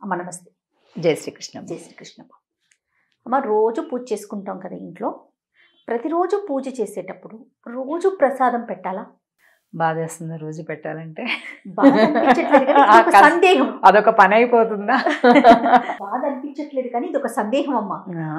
అమ్మ నమస్తే జై శ్రీకృష్ణ జై శ్రీకృష్ణ అమ్మ రోజు పూజ చేసుకుంటాం కదా ఇంట్లో ప్రతిరోజు పూజ చేసేటప్పుడు రోజు ప్రసాదం పెట్టాలా బాధేస్తుంది రోజు పెట్టాలంటే బాధ అనిపించట్లేదు కానీ ఆ ఇది ఒక కష్టం. సందేహం అదొక పని అయిపోతుందా బాధ అనిపించట్లేదు కానీ ఇది ఒక సందేహం అమ్మ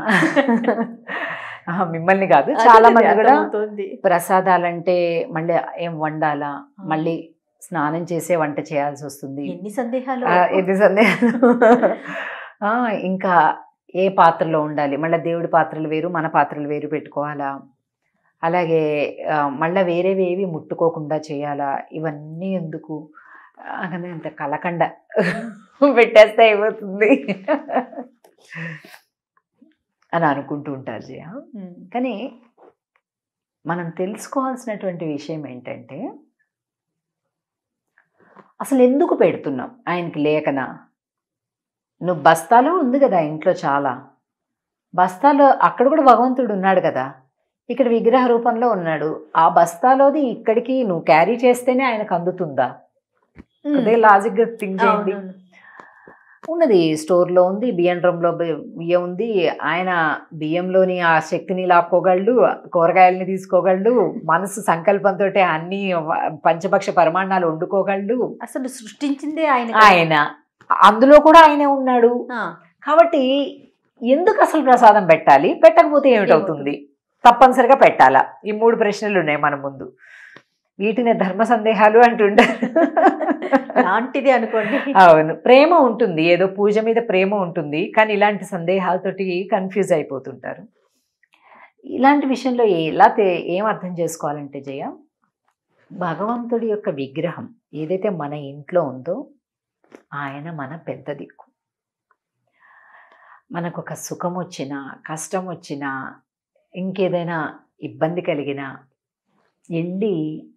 ఆహా, మిమ్మల్ని కాదు చాలా మంది కూడా అర్థమవుతోంది. ప్రసాదాలంటే మళ్ళీ ఏం వండాలా మళ్ళీ స్నానం చేసే వంట చేయాల్సి వస్తుంది ఎన్ని సందేహాలు ఆ, ఎన్ని సందేహాలు ఆ, ఇంకా ఏ పాత్రలో ఉండాలి మళ్ళీ దేవుడి పాత్రలు వేరు మన పాత్రలు వేరు పెట్టుకోవాలా అలాగే ఆ, మళ్ళీ వేరేవేవి ముట్టుకోకుండా చేయాలా ఇవన్నీ ఎందుకు അങ്ങനെ అంత కలకండ పెట్టేస్తే అయిపోతుంది అని అనుకుంటూ ఉంటారు జయ ఉమ్. కానీ మనం తెలుసుకోవాల్సినటువంటి విషయం ఏంటంటే అసలు ఎందుకు పెడుతున్నాం ఆయనకి లేఖన నువ్వు బస్తాలో ఉంది కదా ఇంట్లో చాలా బస్తాలో అక్కడ కూడా భగవంతుడు ఉన్నాడు కదా ఇక్కడ విగ్రహ రూపంలో ఉన్నాడు ఆ బస్తాలోది ఇక్కడికి నువ్వు క్యారీ చేస్తేనే ఆయనకు అందుతుందా ఉమ్. అదే లాజిక్గా థింక్ చేయండి అవునవును. ఉన్నది స్టోర్లో ఉంది బియ్యం డ్రమ్లో బి- బియ్యం ఉంది ఆయన బియ్యంలోని ఆ శక్తిని లాక్కోగలడు కూరగాయలని తీసుకోగలడు మనసు సంకల్పంతో అన్ని వ- పంచభక్ష పరిమాణాలు వండుకోగలడు అసలు సృష్టించిందే ఆయన ఆయన అందులో కూడా ఆయనే ఉన్నాడు ఆ, కాబట్టి ఎందుకు అసలు ప్రసాదం పెట్టాలి పెట్టకపోతే ఏమిటవుతుంది తప్పనిసరిగా పెట్టాలా ఈ మూడు ప్రశ్నలు ఉన్నాయి మన ముందు వీటిని ధర్మ సందేహాలు అంటుంటారు లాంటిది అనుకోండి అవును ప్రేమ ఉంటుంది ఏదో పూజ మీద ప్రేమ ఉంటుంది కానీ ఇలాంటి సందేహాలతోటి కన్ఫ్యూజ్ అయిపోతుంటారు ఇలాంటి విషయంలో ఎలా తే- ఏం అర్థం చేసుకోవాలంటే జయ భగవంతుడి యొక్క విగ్రహం ఏదైతే మన ఇంట్లో ఉందో ఆయన మన పెద్ద దిక్కు మనకు ఒక సుఖం వచ్చినా కష్టం వచ్చినా ఇంకేదైనా ఇబ్బంది కలిగినా వెళ్ళి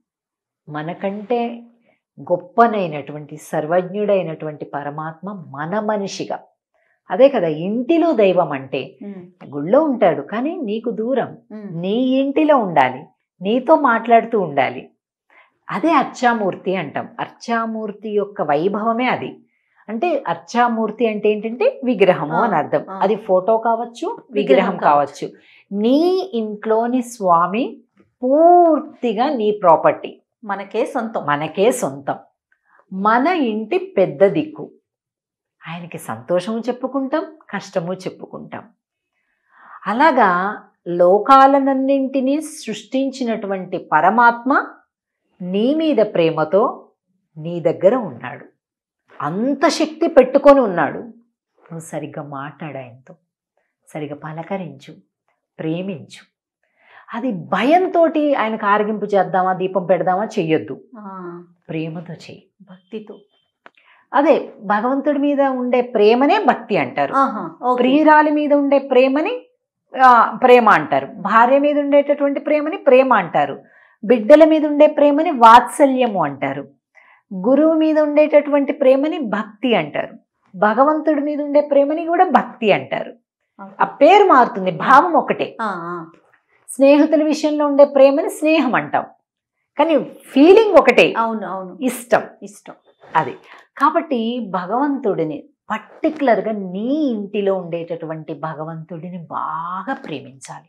మనకంటే గొప్పనైనటువంటి సర్వజ్ఞుడైనటువంటి పరమాత్మ మన మనిషిగా అదే కదా ఇంటిలో దైవం అంటే ఉమ్, గుళ్ళో ఉంటాడు కానీ నీకు దూరం ఉమ్. నీ ఇంటిలో ఉండాలి నీతో మాట్లాడుతూ ఉండాలి అదే అర్చామూర్తి అంటాం అర్చామూర్తి యొక్క వైభవమే అది అంటే అర్చామూర్తి అంటే ఏంటంటే విగ్రహము అని అర్థం ఆ. అది ఫోటో కావచ్చు విగ్రహం విగ్రహం కావచ్చు నీ ఇంట్లోని స్వామి పూర్తిగా నీ ప్రాపర్టీ మనకే సొంతం మనకే సొంతం మన ఇంటి పెద్ద దిక్కు ఆయనకి సంతోషము చెప్పుకుంటాం కష్టము చెప్పుకుంటాం అలాగా లోకాలనన్నింటినీ సృష్టించినటువంటి పరమాత్మ నీ మీద ప్రేమతో నీ దగ్గర ఉన్నాడు అంత శక్తి పెట్టుకొని ఉన్నాడు నువ్వు సరిగ్గా మాట్లాడు ఆయనతో సరిగ్గా పలకరించు ప్రేమించు అది భయంతో ఆయనకు ఆరగింపు చేద్దామా దీపం పెడదామా చెయ్యొద్దు ఆ, ప్రేమతో చెయ్యి భక్తితో అదే భగవంతుడి మీద ఉండే ప్రేమనే భక్తి అంటారు ఆహా, ఓకే. ప్రియురాలి మీద ఉండే ప్రేమని ఆ, ప్రేమ అంటారు భార్య మీద ఉండేటటువంటి ప్రేమని ప్రేమ అంటారు బిడ్డల మీద ఉండే ప్రేమని వాత్సల్యము అంటారు గురువు మీద ఉండేటటువంటి ప్రేమని భక్తి అంటారు భగవంతుడి మీద ఉండే ప్రేమని కూడా భక్తి అంటారు ఆ పేరు మారుతుంది భావం ఒకటే ఆ, ఆ. స్నేహితుల విషయంలో ఉండే ప్రేమని స్నేహం అంటాం కానీ ఫీలింగ్ ఒకటే అవును అవును ఇష్టం ఇష్టం అది కాబట్టి భగవంతుడిని పర్టికులర్గా నీ ఇంటిలో ఉండేటటువంటి భగవంతుడిని బాగా ప్రేమించాలి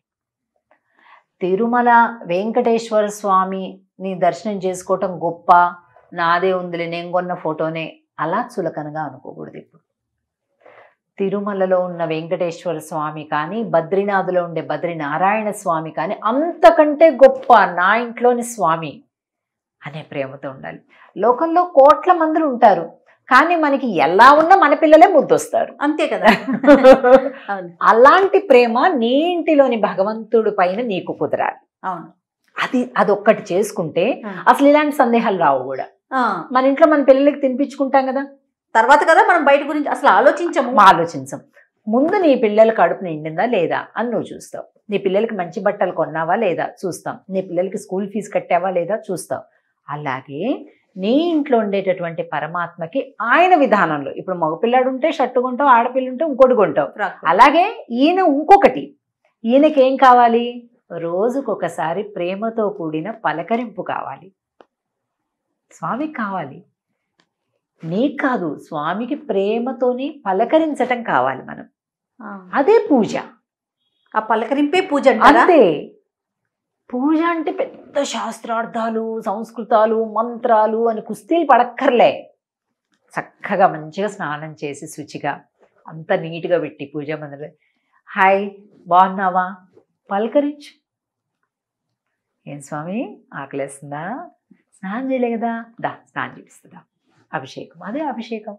తిరుమల వెంకటేశ్వర స్వామిని దర్శనం చేసుకోవటం గొప్ప నాదే ఉందిలే నేను కొన్న ఫోటోనే అలా చులకనగా అనుకోకూడదు ఇప్పుడు తిరుమలలో ఉన్న వెంకటేశ్వర స్వామి కానీ బద్రీనాథులో ఉండే బద్రీనారాయణ స్వామి కానీ అంతకంటే గొప్ప నా ఇంట్లోని స్వామి అనే ప్రేమతో ఉండాలి లోకంలో కోట్ల మందులు ఉంటారు కానీ మనకి ఎలా ఉన్నా మన పిల్లలే ముద్దొస్తారు అంతే కదా అవును అలాంటి ప్రేమ నీ ఇంటిలోని భగవంతుడి పైన నీకు కుదరాలి అవును అది అదొక్కటి చేసుకుంటే ఆ. అసలు ఇలాంటి సందేహాలు రావు కూడా ఆ, మన ఇంట్లో మన పిల్లలకి తినిపించుకుంటాం కదా తర్వాత కదా మనం బయట గురించి అసలు ఆలోచించము మా ఆలోచించం ముందు నీ పిల్లల కడుపు నిండిందా లేదా అని నువ్వు చూస్తావు నీ పిల్లలకి మంచి బట్టలు కొన్నావా లేదా చూస్తాం నీ పిల్లలకి స్కూల్ ఫీజు కట్టావా లేదా చూస్తావు అలాగే నీ ఇంట్లో ఉండేటటువంటి పరమాత్మకి ఆయన విధానంలో ఇప్పుడు మగపిల్లాడు ఉంటే షర్టు కొంటావు ఆడపిల్ల ఉంటే ఇంకోటి కొంటావు ఫ్రాక్. అలాగే ఈయన ఇంకొకటి ఈయనకి ఏం కావాలి రోజుకొకసారి ప్రేమతో కూడిన పలకరింపు కావాలి స్వామికి కావాలి నీకు కాదు స్వామికి ప్రేమతోని పలకరించటం కావాలి మనం ఆ. అదే పూజ ఆ పలకరింపే పూజ అంటారా అంతే పూజ అంటే పెద్ద శాస్త్రార్థాలు సంస్కృతాలు మంత్రాలు అని కుస్తీలు పడక్కర్లే చక్కగా మంచిగా స్నానం చేసి శుచిగా అంత నీట్గా పెట్టి పూజ మందిరం హాయ్ బాగున్నావా పలకరించు ఏం స్వామి ఆకలేస్తుందా స్నానం చేయలే కదా దా స్నానం చేపిస్తుందా అభిషేకం అదే అభిషేకం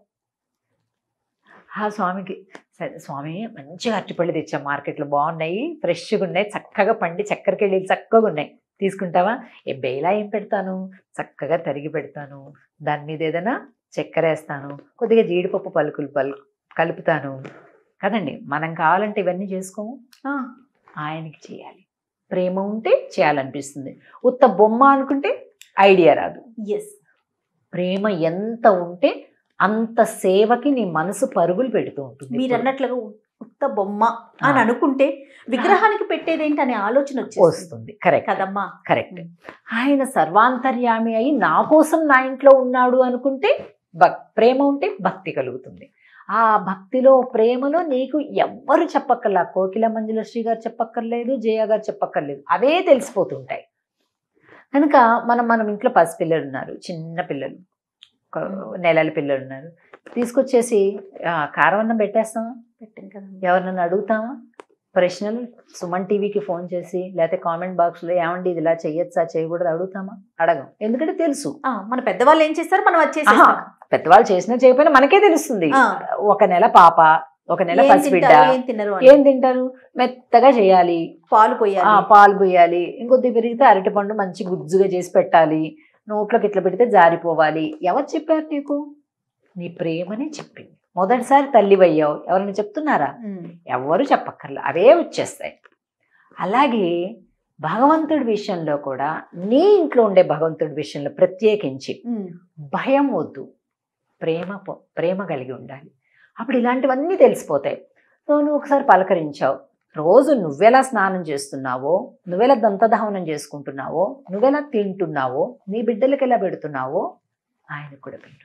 ఆ స్వామికి సరే స్వామి మంచిగా అరటిపళ్ళు తెచ్చాం మార్కెట్లో బాగున్నాయి ఫ్రెష్గా ఉన్నాయి చక్కగా పండి చక్కెరకెళ్ళి చక్కగా ఉన్నాయి తీసుకుంటావా ఏ బేలా ఏం పెడతాను చక్కగా తరిగి పెడతాను దాని మీద ఏదైనా చక్కెర వేస్తాను కొద్దిగా జీడిపప్పు పలుకులు పలు కలుపుతాను కదండి మనం కావాలంటే ఇవన్నీ చేసుకోము ఆ. ఆయనకి చేయాలి ప్రేమ ఉంటే చేయాలనిపిస్తుంది ఉత్త బొమ్మ అనుకుంటే ఐడియా రాదు ఎస్ ప్రేమ ఎంత ఉంటే అంత సేవకి నీ మనసు పరుగులు పెడుతూ ఉంటుంది మీరు ఎప్పుడు. అన్నట్లుగా ఉ- ఉత్త బొమ్మ అని ఆ. అనుకుంటే విగ్రహానికి పెట్టేదేంటి అనే ఆలోచన వచ్చేస్తుంది వస్తుంది కరెక్ట్ కదమ్మా కరెక్ట్ ఆయన సర్వాంతర్యామి అయి నా కోసం నా ఇంట్లో ఉన్నాడు అనుకుంటే భక్ ప్రేమ ఉంటే భక్తి కలుగుతుంది ఆ భక్తిలో ప్రేమలో నీకు ఎవ్వరు చెప్పక్కర్లా కోకిల మంజులశ్రీ గారు చెప్పక్కర్లేదు జయ గారు చెప్పక్కర్లేదు అవే తెలిసిపోతుంటాయి కనుక మనం మనం ఇంట్లో పసిపిల్లలు ఉన్నారు చిన్న పిల్లలు ఒక నెలల పిల్లలు ఉన్నారు తీసుకొచ్చేసి "ఆ, కారం అన్నం పెట్టేస్తామా పెట్టాం కదమ్మా ఎవరినైనా అడుగుతామా ప్రశ్నలు సుమన్ టీవీకి ఫోన్ చేసి లేకపోతే కామెంట్ బాక్స్లో ఏమండి ఇది ఇలా చేయొచ్చా చేయకూడదు అడుగుతామా అడగం ఎందుకంటే తెలుసు ఆ, మన పెద్దవాళ్ళు ఏం చేస్తారు మనం ఆహా, వచ్చేసేస్తాం పెద్దవాళ్ళు చేసినా చేయకపోయినా మనకే తెలుస్తుంది ఆ. ఒక నెల పాప ఒక నెల ఏం పసిబిడ్డ తింటారు ఏం తినరు అని. ఏం తింటారు మెత్తగా చేయాలి పాలు ఆ పోయాలి పాలు పోయాలి ఇంకొద్ది పెరిగితే అరటిపండు మంచి గుజ్జుగా చేసి పెట్టాలి నోట్లోకి ఇట్లా పెడితే జారిపోవాలి ఎవరు చెప్పారు నీకు నీ ప్రేమనే చెప్పింది మొదటిసారి తల్లివయ్యావు ఎవరైనా చెప్తున్నారా ఉమ్. ఎవ్వరు చెప్పక్కర్లా అవే వచ్చేస్తాయి అలాగే భగవంతుడి విషయంలో కూడా నీ ఇంట్లో ఉండే భగవంతుడి విషయంలో ప్రత్యేకించి ఉమ్. భయం వద్దు ప్రేమ పొ- ప్రేమ కలిగి ఉండాలి అప్పుడు ఇలాంటివన్నీ తెలిసిపోతాయి సో నువ్వు ఒకసారి పలకరించావు రోజు నువ్వెలా స్నానం చేస్తున్నావో నువ్వెలా దంతధావనం చేసుకుంటున్నావో నువ్వెలా తింటున్నావో నీ బిడ్డలకి ఎలా పెడుతున్నావో ఆయనకు కూడా పెట్టు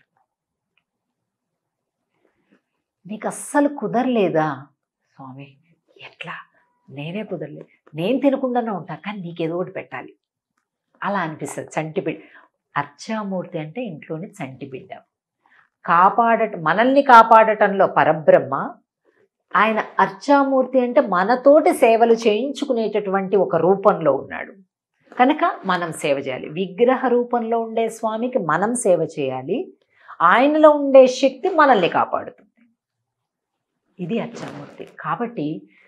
నీకు అస్సలు కుదరలేదా స్వామి ఎట్లా నేనే కుదరలేదు నేను తినకుండానే ఉంటా కానీ నీకేదో ఒకటి పెట్టాలి అలా అనిపిస్తుంది చంటి బిడ్డ అర్చామూర్తి అంటే ఇంట్లోని చంటి బిడ్డ కాపాడట మనల్ని కాపాడటంలో పరబ్రహ్మ ఆయన అర్చామూర్తి అంటే మనతోటి సేవలు చేయించుకునేటటువంటి ఒక రూపంలో ఉన్నాడు కనుక మనం సేవ చేయాలి విగ్రహ రూపంలో ఉండే స్వామికి మనం సేవ చేయాలి ఆయనలో ఉండే శక్తి మనల్ని కాపాడుతుంది ఇది అర్చామూర్తి కాబట్టి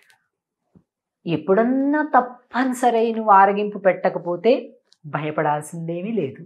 ఎప్పుడన్నా తప్పనిసరి నువ్వు ఆరగింపు పెట్టకపోతే భయపడాల్సిందేమీ లేదు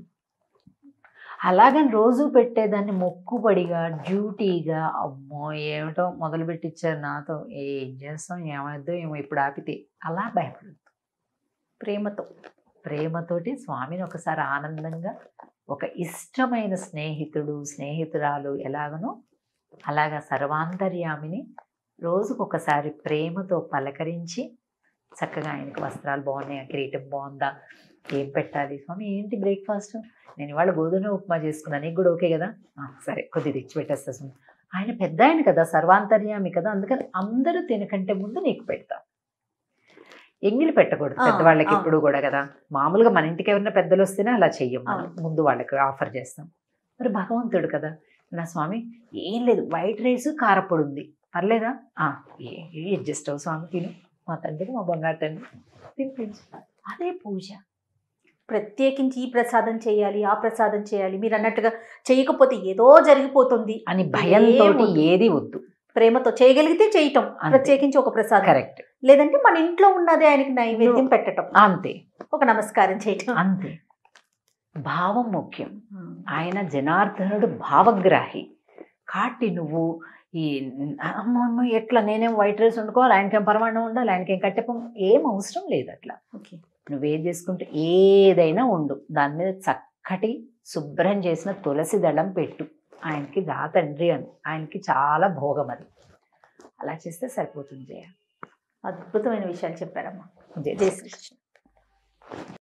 అలాగని రోజు పెట్టేదాన్ని మొక్కుబడిగా డ్యూటీగా అమ్మో ఏమిటో మొదలు పెట్టించారు నాతో ఏం చేస్తాం ఏమైద్దో ఏమో ఇప్పుడు ఆపితే అలా భయపడదు ప్రేమతో ప్రేమతోటి స్వామిని ఒకసారి ఆనందంగా ఒక ఇష్టమైన స్నేహితుడు స్నేహితురాలు ఎలాగనో అలాగా సర్వాంతర్యామిని రోజుకొకసారి ప్రేమతో పలకరించి చక్కగా ఆయనకి వస్త్రాలు బాగున్నాయా కిరీటం బాగుందా ఏం పెట్టాలి స్వామి ఏంటి బ్రేక్ఫాస్ట్ నేను ఇవాళ గోధుమ ఉప్మా చేసుకున్నాను నీకు కూడా ఓకే కదా "ఆ, సరే కొద్ది తెచ్చి పెట్టేస్తా స్వామి ఆయన పెద్ద ఆయన కదా సర్వాంతర్యామి కదా అందుకని అందరూ తినకంటే ముందు నీకు పెడతా ఎంగిలి పెట్టకూడదు ఆ, పెద్దవాళ్ళకి ఆ. ఎప్పుడు కూడా కదా మామూలుగా మన ఇంటికి ఎవరైనా పెద్దలు వస్తేనే అలా చెయ్యం మనం అవును. ముందు వాళ్ళకి ఆఫర్ చేస్తాం మరి భగవంతుడు కదా నా స్వామి ఏం లేదు వైట్ రైస్ కారపొడి ఉంది పర్లేదా "ఆ, ఏ అడ్జస్ట్ అవ్వు స్వామి తిను మా తండ్రికి మా బంగారు తండ్రి తినిపించు అదే పూజ ప్రత్యేకించి ఈ ప్రసాదం చేయాలి ఆ ప్రసాదం చేయాలి మీరు అన్నట్టుగా చేయకపోతే ఏదో జరిగిపోతుంది అని భయంతో ఏం వద్దు. ఏది వద్దు ప్రేమతో చేయగలిగితే చేయటం అంతే. ప్రత్యేకించి ఒక ప్రసాదం కరెక్ట్ లేదంటే మన ఇంట్లో ఉన్నదే ఆయనకి నైవేద్యం పెట్టటం అంతే ఒక నమస్కారం చేయటం అంతే భావం ముఖ్యం ఆయన జనార్దనుడు భావగ్రాహి కాబట్టి నువ్వు ఈ అమ్మ అమ్మ ఎట్లా నేనేం వైట్ రైస్ వండుకోవాలి ఆయనకేం పరమాణం ఉండాలి ఆయనకేం కట్టెపం ఏం అవసరం లేదు అట్లా ఓకే నువ్వేం చేసుకుంటే ఏదైనా ఉండు దాని మీద చక్కటి శుభ్రం చేసిన తులసి దళం పెట్టు ఆయనకి రా తండ్రి అని ఆయనకి చాలా భోగం అది అలా చేస్తే సరిపోతుంది జయ అద్భుతమైన విషయాలు చెప్పారమ్మా జయ జై శ్రీ శ్రీకృష్ణ